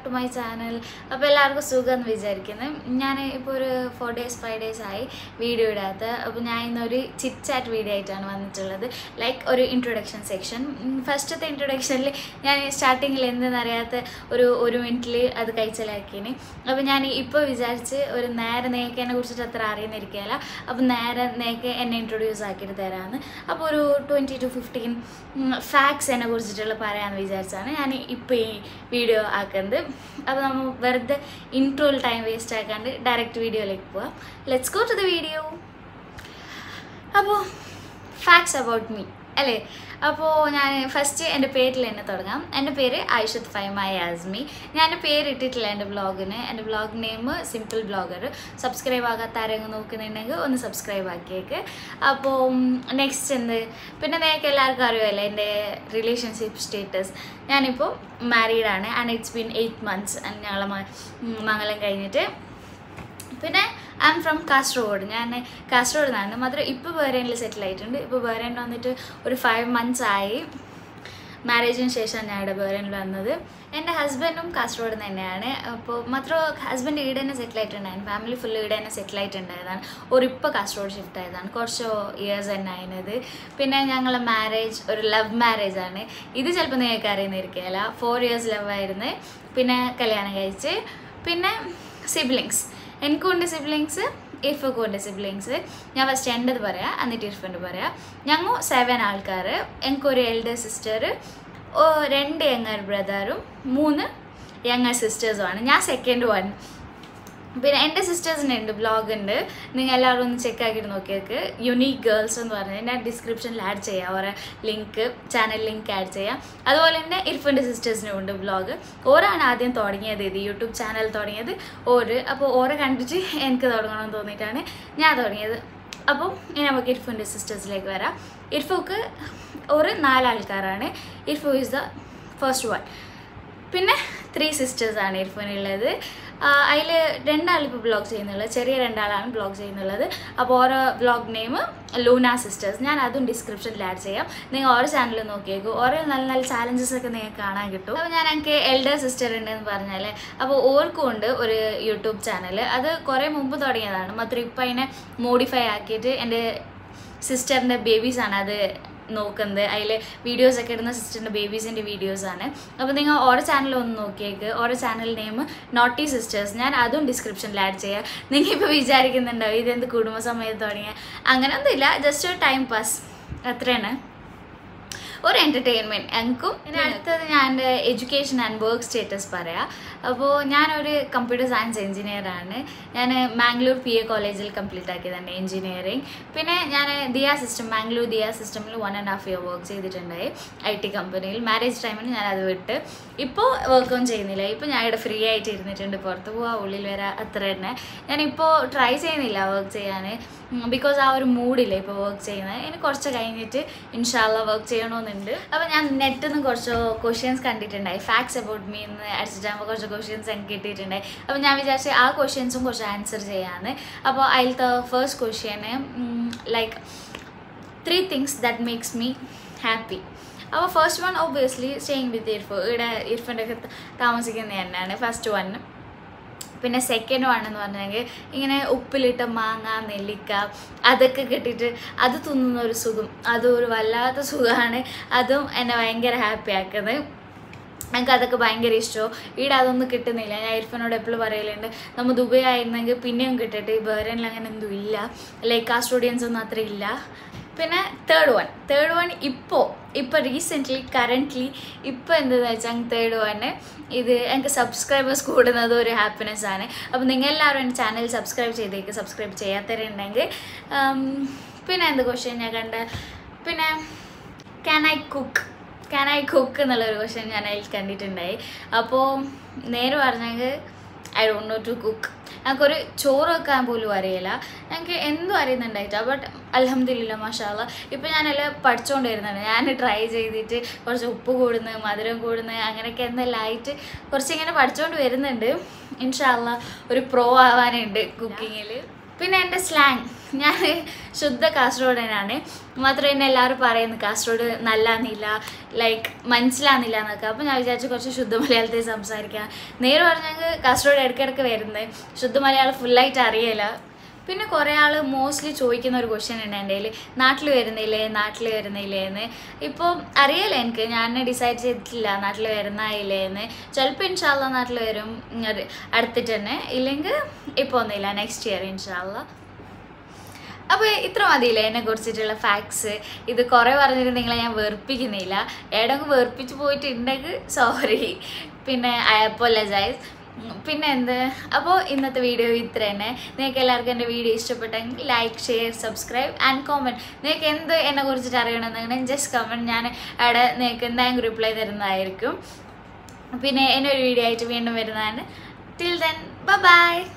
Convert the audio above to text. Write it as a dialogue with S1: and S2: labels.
S1: to my channel അപ്പോൾ എല്ലാവർക്കും സുഖം എന്ന് വിചാരിക്കുന്നത് ഞാൻ ഇപ്പോൾ ഒരു ഫോർ ഡേയ്സ് ഫൈവ് ഡേയ്സ് ആയി വീഡിയോ ഇടാത്ത അപ്പോൾ ഞാൻ ഇന്നൊരു ചിറ്റ് ചാറ്റ് വീഡിയോ ആയിട്ടാണ് വന്നിട്ടുള്ളത് ലൈക്ക് ഒരു ഇൻട്രൊഡക്ഷൻ സെക്ഷൻ ഫസ്റ്റത്തെ ഇൻട്രൊഡക്ഷനിൽ ഞാൻ സ്റ്റാർട്ടിങ്ങിൽ എന്തെന്നറിയാത്ത ഒരു ഒരു മിനിറ്റിൽ അത് കഴിച്ചലാക്കിന് അപ്പോൾ ഞാൻ ഇപ്പോൾ വിചാരിച്ച് ഒരു നേരെ നേക്കെ എന്നെ കുറിച്ചിട്ട് അത്ര അറിയുന്നിരിക്കുകയില്ല അപ്പോൾ നേരെ നേക്കെ എന്നെ ഇൻട്രൊഡ്യൂസ് ആക്കിയിട്ട് തരാമെന്ന് അപ്പോൾ ഒരു ട്വൻറ്റി ടു ഫിഫ്റ്റീൻ ഫാക്ട്സ് എന്നെ കുറിച്ചിട്ടുള്ള പറയാമെന്ന് വിചാരിച്ചാണ് ഞാൻ ഇപ്പോൾ ഈ വീഡിയോ ആക്കുന്നത് അപ്പോൾ നമ്മൾ വെറുതെ ഇൻട്രോയിൽ ടൈം വേസ്റ്റ് ആക്കാണ്ട് ഡയറക്റ്റ് വീഡിയോയിലേക്ക് പോവാം let's go to the video അപ്പോൾ ഫാക്ട്സ് അബൌട്ട് മീ അല്ലേ അപ്പോൾ ഞാൻ ഫസ്റ്റ് എൻ്റെ പേരിൽ തന്നെ തുടങ്ങാം എൻ്റെ പേര് ഐഷത്ത് ഫൈമ യാസ്മി ഞാൻ എൻ്റെ പേര് ഇട്ടിട്ടില്ല എൻ്റെ ബ്ലോഗിന് എൻ്റെ blog name simple blogger subscribe ആകാത്ത ആരെങ്കിലും നോക്കുന്നുണ്ടെങ്കിൽ ഒന്ന് സബ്സ്ക്രൈബ് ആക്കിയേക്ക് അപ്പോൾ നെക്സ്റ്റ് എന്ത് പിന്നെ നിങ്ങൾക്ക് എല്ലാവർക്കും അറിയുമല്ലോ എൻ്റെ റിലേഷൻഷിപ്പ് സ്റ്റേറ്റസ് ഞാനിപ്പോൾ മാരീഡാണ് and it's been eight months ഞങ്ങളെ മംഗലം കഴിഞ്ഞിട്ട് പിന്നെ ഐ എം ഫ്രം കാസർഗോഡ് ഞാൻ കാസർഗോഡ് നിന്നാണ് മാത്രം ഇപ്പോൾ ബഹ്റൈനിൽ സെറ്റിൽ ആയിട്ടുണ്ട് ഇപ്പോൾ ബഹ്റൈനിൽ വന്നിട്ട് ഒരു ഫൈവ് മന്ത്സ് ആയി മാരേജിന് ശേഷമാണ് ഞാൻ ഇവിടെ ബഹ്റൈനിൽ വന്നത് എൻ്റെ ഹസ്ബൻഡും കാസർഗോഡ് തന്നെയാണ് അപ്പോൾ മാത്രം ഹസ്ബൻഡ് ഈടെ തന്നെ സെറ്റിൽ ആയിട്ടുണ്ടായിരുന്നു ഫാമിലി ഫുള്ള് ഈടെ തന്നെ സെറ്റിൽ ആയിട്ടുണ്ടായതാണ് ഒരു ഇപ്പോൾ കാസർഗോഡ് ഷിഫ്റ്റ് ആയതാണ് കുറച്ച് ഇയേഴ്സ് തന്നെ ആയിരുന്നത് പിന്നെ ഞങ്ങളെ മാരേജ് ഒരു ലവ് മാരേജ് ആണ് ഇത് ചിലപ്പോൾ നിങ്ങൾക്ക് അറിയുന്നിരിക്കുകയല്ല ഫോർ ഇയേഴ്സ് ലവ് ആയിരുന്നു പിന്നെ കല്യാണം കഴിച്ച് പിന്നെ സിബ്ലിങ്സ് എനിക്കുണ്ട് സിബ്ലിങ്സ് ഇർഫക്കും ഉണ്ട് സിബ്ലിങ്സ് ഞാൻ ഫസ്റ്റ് എൻ്റെത് പറയാം എന്നിട്ട് ഇർഫൻ്റെ പറയാം ഞങ്ങൾ സെവൻ ആൾക്കാർ എനിക്കൊരു എൽഡർ സിസ്റ്റർ രണ്ട് യങ്ങർ ബ്രദറും മൂന്ന് യങ്ങർ സിസ്റ്റേഴ്സുമാണ് ഞാൻ സെക്കൻഡ് വൺ പിന്നെ എൻ്റെ സിസ്റ്റേഴ്സിൻ്റെ ഉണ്ട് ബ്ലോഗ് ഉണ്ട് നിങ്ങൾ എല്ലാവരും ഒന്ന് ചെക്ക് ആക്കിയിട്ട് നോക്കിയേക്ക് യുണീക്ക് ഗേൾസ് എന്ന് പറഞ്ഞ് ഞാൻ ഡിസ്ക്രിപ്ഷനിൽ ആഡ് ചെയ്യാം ഓരോ ലിങ്ക് ചാനൽ ലിങ്ക് ആഡ് ചെയ്യാം അതുപോലെ തന്നെ ഇർഫൻ്റെ സിസ്റ്റേഴ്സിനും ഉണ്ട് ബ്ലോഗ് ഓരാണ് ആദ്യം തുടങ്ങിയത് ഇത് യൂട്യൂബ് ചാനൽ തുടങ്ങിയത് ഓര് അപ്പോൾ ഓരെ കണ്ടിട്ട് എനിക്ക് തുടങ്ങണമെന്ന് തോന്നിയിട്ടാണ് ഞാൻ തുടങ്ങിയത് അപ്പം ഇനി നമുക്ക് ഇർഫുൻ്റെ സിസ്റ്റേഴ്സിലേക്ക് വരാം ഇർഫുക്ക് ഒരു നാലാൾക്കാരാണ് Irfu is the first one പിന്നെ ത്രീ സിസ്റ്റേഴ്സാണ് ഇർഫോനുള്ളത് അതിൽ രണ്ടാളിപ്പോൾ ബ്ലോഗ് ചെയ്യുന്നുള്ളത് ചെറിയ രണ്ടാളാണ് ബ്ലോഗ് ചെയ്യുന്നുള്ളത് അപ്പോൾ ഓരോ ബ്ലോഗ് നെയിം ലൂന സിസ്റ്റേഴ്സ് ഞാൻ അതും ഡിസ്ക്രിപ്ഷനിൽ ആഡ് ചെയ്യാം നിങ്ങൾ ഓരോ ചാനൽ നോക്കിയേക്കും ഓരോ നല്ല നല്ല ചാലഞ്ചസ് ഒക്കെ നിങ്ങൾക്ക് കാണാൻ കിട്ടും അപ്പോൾ ഞാൻ എനിക്ക് എൽഡർ സിസ്റ്റർ ഉണ്ടെന്ന് പറഞ്ഞാൽ അപ്പോൾ ഓർക്കും ഉണ്ട് ഒരു യൂട്യൂബ് ചാനൽ അത് കുറേ മുമ്പ് തുടങ്ങിയതാണ് മാത്രം ഇപ്പം അതിനെ മോഡിഫൈ ആക്കിയിട്ട് എൻ്റെ സിസ്റ്ററിൻ്റെ ബേബീസാണ് അത് നോക്കുന്നത് അതിൽ വീഡിയോസ് ഒക്കെ ഇടുന്ന സിസ്റ്ററിൻ്റെ ബേബീസിൻ്റെ വീഡിയോസാണ് അപ്പോൾ നിങ്ങൾ ഓരോ ചാനൽ ഒന്ന് നോക്കിയേക്ക് ഓരോ ചാനൽ നെയിം നോട്ടി സിസ്റ്റേഴ്സ് ഞാൻ അതും ഡിസ്ക്രിപ്ഷനിൽ ആഡ് ചെയ്യാം നിങ്ങൾ ഇപ്പോൾ വിചാരിക്കുന്നുണ്ടാവും ഇതെന്ത് കുടുംബസമയത്ത് തുടങ്ങിയ അങ്ങനെയൊന്നുമില്ല ജസ്റ്റ് ഒരു ടൈം പാസ് അത്രയാണ് ഒരു എൻ്റർടൈൻമെൻറ്റ് എനിക്കും ഇനി അടുത്തത് ഞാൻ എൻ്റെ എഡ്യൂക്കേഷൻ ആൻഡ് വർക്ക് സ്റ്റേറ്റസ് പറയാം അപ്പോൾ ഞാനൊരു കമ്പ്യൂട്ടർ സയൻസ് എഞ്ചിനീയർ ആണ് ഞാൻ മാംഗ്ലൂർ പി എ കോളേജിൽ കംപ്ലീറ്റ് ആക്കിയതാണ് എഞ്ചിനീയറിങ് പിന്നെ ഞാൻ ദിയ സിസ്റ്റം മാംഗ്ലൂർ ദിയ സിസ്റ്റമിൽ one and half year work ചെയ്തിട്ടുണ്ടായി ഐ ടി കമ്പനിയിൽ മാരേജ് ടൈമിൽ ഞാൻ അത് വിട്ട് ഇപ്പോൾ വർക്കൊന്നും ചെയ്യുന്നില്ല ഇപ്പോൾ ഞാൻ ഇവിടെ ഫ്രീ ആയിട്ട് ഇരുന്നിട്ടുണ്ട് പുറത്ത് പോവാ ഉള്ളിൽ വരാം അത്ര തന്നെ ഞാനിപ്പോൾ ട്രൈ ചെയ്യുന്നില്ല വർക്ക് ചെയ്യാൻ ബിക്കോസ് ആ ഒരു മൂഡില്ല ഇപ്പോൾ വർക്ക് ചെയ്യുന്നത് ഇനി കുറച്ച് കഴിഞ്ഞിട്ട് ഇൻഷാല്ല വർക്ക് ചെയ്യണമെന്നുണ്ട് അപ്പോൾ ഞാൻ നെറ്റിൽ നിന്ന് കുറച്ച് ക്വസ്റ്റ്യൻസ് കണ്ടിട്ടുണ്ടായി ഫാക്ട്സ് അബൌട്ട് മീ എന്ന് അടിച്ചിട്ടാകുമ്പോൾ കുറച്ച് ക്വസ്റ്റ്യൻസ് എനിക്ക് കിട്ടിയിട്ടുണ്ടായി അപ്പോൾ ഞാൻ വിചാരിച്ചു ആ ക്വസ്റ്റ്യൻസും കുറച്ച് ആൻസർ ചെയ്യാമെന്ന് അപ്പോൾ അതിലത്തെ first question like three things that makes me happy അപ്പോൾ first one obviously staying with Irfo ഇവിടെ ഇർഫിൻ്റെ ഒക്കെ താമസിക്കുന്നത് തന്നെയാണ് ഫസ്റ്റ് വൺ പിന്നെ സെക്കൻഡ് വൺ എന്ന് പറഞ്ഞെങ്കിൽ ഇങ്ങനെ ഉപ്പിലിട്ട മാങ്ങ നെല്ലിക്ക അതൊക്കെ കിട്ടിയിട്ട് അത് തിന്നുന്ന ഒരു സുഖം അതും ഒരു വല്ലാത്ത സുഖമാണ് അതും എന്നെ ഭയങ്കര ഹാപ്പി ആക്കുന്നത് എനിക്ക് അതൊക്കെ ഭയങ്കര ഇഷ്ടമോ ഇവിടെ അതൊന്നും കിട്ടുന്നില്ല ഞാൻ ഇർഫനോട് എപ്പോഴും പറയലുണ്ട് നമ്മൾ ദുബൈ ആയിരുന്നെങ്കിൽ പിന്നെയും കിട്ടട്ടെ ഈ ബഹ്റൈനിൽ അങ്ങനെ എന്തും ഇല്ല ലൈക്ക് ആ സ്റ്റുഡിയൻസ് ഒന്നും അത്ര ഇല്ല പിന്നെ തേർഡ് വൺ തേർഡ് വൺ ഇപ്പോൾ ഇപ്പോൾ റീസെൻ്റ്ലി കറൻ്റ്ലി ഇപ്പോൾ എന്താണെന്ന് വെച്ചാൽ തേർഡ് വണ് ഇത് എനിക്ക് സബ്സ്ക്രൈബേഴ്സ് കൂടുന്നത് ഒരു ഹാപ്പിനെസ് ആണ് അപ്പോൾ നിങ്ങളെല്ലാവരും എൻ്റെ ചാനൽ സബ്സ്ക്രൈബ് ചെയ്തേക്ക് സബ്സ്ക്രൈബ് ചെയ്യാത്തവരുണ്ടെങ്കിൽ പിന്നെ എന്ത് ക്വസ്റ്റ്യൻ ഞാൻ കണ്ട പിന്നെ can I cook can I cook എന്നുള്ളൊരു ക്വസ്റ്റ്യൻ ഞാൻ അതിൽ കണ്ടിട്ടുണ്ടായി അപ്പോൾ നേരെ പറഞ്ഞെങ്കിൽ I don't know to cook ഞങ്ങൾക്കൊരു ചോറ് വെക്കാൻ പോലും അറിയില്ല ഞങ്ങൾക്ക് എന്തും അറിയുന്നുണ്ടായിട്ടാ ബട്ട് അലഹമ്മദില്ല മഷാല ഇപ്പം ഞാനെല്ലാം പഠിച്ചുകൊണ്ട് വരുന്നുണ്ട് ഞാൻ ട്രൈ ചെയ്തിട്ട് കുറച്ച് ഉപ്പ് കൂടുന്നു മധുരം കൂടുന്നു അങ്ങനെയൊക്കെ എന്തെല്ലാം ആയിട്ട് കുറച്ച് ഇങ്ങനെ പഠിച്ചുകൊണ്ട് വരുന്നുണ്ട് ഇൻഷാല്ല ഒരു പ്രോ ആവാനുണ്ട് കുക്കിങ്ങിൽ പിന്നെ എൻ്റെ സ്ലാങ് ഞാൻ ശുദ്ധ കാസർഗോഡനാണ് മാത്രമേ എന്നെ എല്ലാവരും പറയുന്നു കാസർഗോഡ് നല്ലാന്നില്ല ലൈക്ക് മനസ്സിലാകുന്നില്ല എന്നൊക്കെ അപ്പോൾ ഞാൻ വിചാരിച്ചു കുറച്ച് ശുദ്ധ മലയാളത്തിൽ സംസാരിക്കാം നേരെ പറഞ്ഞാൽ കാസർഗോഡ് ഇടയ്ക്കിടയ്ക്ക് വരുന്നത് ശുദ്ധ മലയാളം ഫുള്ളായിട്ട് അറിയില്ല പിന്നെ കുറേ ആൾ മോസ്റ്റ്ലി ചോദിക്കുന്ന ഒരു ക്വസ്റ്റ്യൻ ഉണ്ട് എൻ്റെ കയ്യിൽ നാട്ടിൽ വരുന്നില്ലേ നാട്ടിൽ വരുന്നില്ലേ എന്ന് ഇപ്പോൾ അറിയില്ല എനിക്ക് ഞാൻ ഡിസൈഡ് ചെയ്തിട്ടില്ല നാട്ടിൽ വരുന്നായില്ലേ എന്ന് ചിലപ്പോൾ ഇൻഷാല്ല നാട്ടിൽ വരും ഇങ്ങട് അടുത്തിട്ട് തന്നെ ഇല്ലെങ്കിൽ ഇപ്പോൾ ഒന്നുമില്ല നെക്സ്റ്റ് ഇയർ ഇൻഷാല്ല അപ്പോൾ ഇത്ര മതിയില്ലേ എന്നെ കുറിച്ചിട്ടുള്ള ഫാക്ട്സ് ഇത് കുറേ പറഞ്ഞിട്ട് നിങ്ങളെ ഞാൻ വെറുപ്പിക്കുന്നില്ല ഏടെങ്കിലും വെറുപ്പിച്ച് പോയിട്ടുണ്ടെങ്കിൽ സോറി പിന്നെ ഐ അപ്പോലജൈസ് പിന്നെ എന്ത് അപ്പോൾ ഇന്നത്തെ വീഡിയോ ഇത്ര തന്നെ നിങ്ങൾക്ക് എല്ലാവർക്കും എൻ്റെ വീഡിയോ ഇഷ്ടപ്പെട്ടെങ്കിൽ like share subscribe and comment നിങ്ങൾക്ക് എന്ത് എന്നെ കുറിച്ചിട്ട് അറിയണമെന്നുണ്ടെങ്കിൽ ജസ്റ്റ് കമൻറ്റ് ഞാൻ അവിടെ നിങ്ങൾക്ക് എന്തായാലും റിപ്ലൈ തരുന്നതായിരിക്കും പിന്നെ എന്നെ ഒരു വീഡിയോ ആയിട്ട് വീണ്ടും വരുന്നതാണ് ടിൽ ദെൻ ബൈ